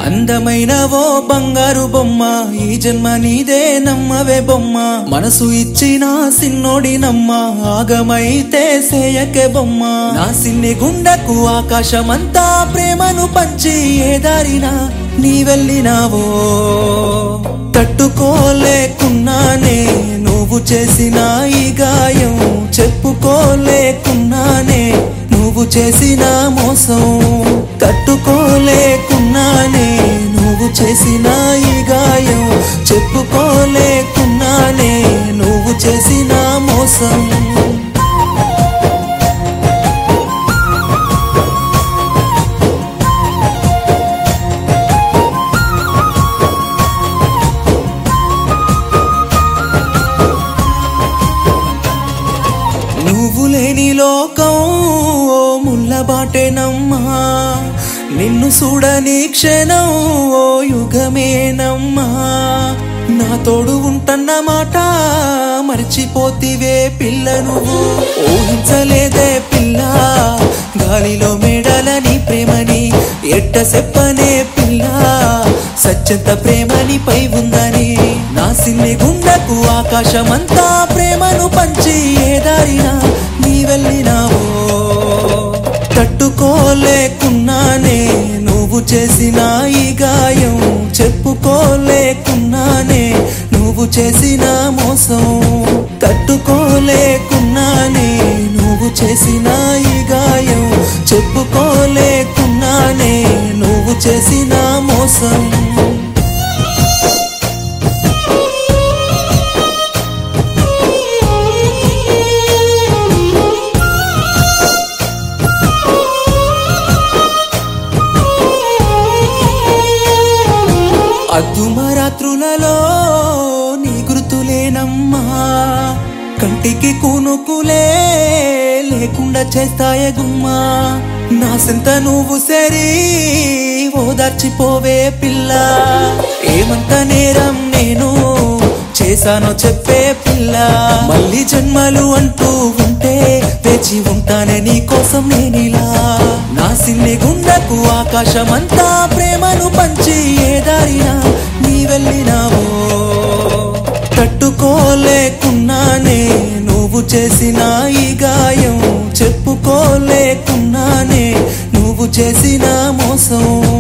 అందమైన ఓ బంగారు బొమ్మ ఈ జన్మ నీదే నమ్మవే బొమ్మ మనసు ఇచ్చిన సిన్నోడి నమ్మ ఆగమైతే సేయకే బొమ్మ నా సిన్ని గుండెకు ఆకాశమంతా ప్రేమను పంచి ఏ దారినా నీ వెళ్ళినావో తట్టుకోలేకున్నానే నువ్వు చేసిన ఈ గాయం చెప్పుకోలేకున్నానే నువ్వు చేసిన మోసం తట్టుకోలేకున్నానే నువ్వు చేసిన ఈ గాయం చెప్పుకోలేకున్నానే నువ్వు చేసిన మోసం నువ్వు లేని లోకం ఓ ముల్లబాటేనమ్మా నిన్ను చూడని క్షణం ఓ యుగమేనమ్మా నా తోడు ఉంటన్న మాట మర్చిపోతివే పిల్ల నువ్వు ఊహించలేదే పిల్ల గాలిలో మేడలని ప్రేమని ఎట్ట చెప్పనే పిల్ల సత్యంత ప్రేమని పై ఉందని నా సిన్ని గుండెకు ఆకాశమంతా ప్రేమను పంచి ఏ దారినా నీ వెళ్ళినావో తట్టుకోలేకున్నానే నువ్వు చేసిన ఈ గాయం చెప్పుకోలేకున్నానే నువ్వు చేసిన మోసం తట్టుకోలేకున్నానే నువ్వు చేసిన ఈ గాయం చెప్పుకోలేకున్నానే నువ్వు చేసిన మోసం అద్దుమరాత్రులలో నీ గుర్తులేనమ్మా కంటికి కూనుకులే లేకుండా చేస్తాయ గుమ్మా నా సింత నువ్వు సరి ఓదార్చిపోవే పిల్ల ఏమంత నేరం నేను చేశానో చెప్పే పిల్ల మళ్ళీ జన్మలు అంటూ ఉంటే వేచి ఉంటానే నీ కోసం నేనిలా నా సిన్ని గుండెకు ఆకాశమంతా ప్రేమను పంచి ఏ దారినా నీ వెళ్ళినావో తట్టుకోలేకున్నానే నువ్వు చేసిన ఈ గాయం చెప్పుకోలేకున్నానే నువ్వు చేసిన మోసం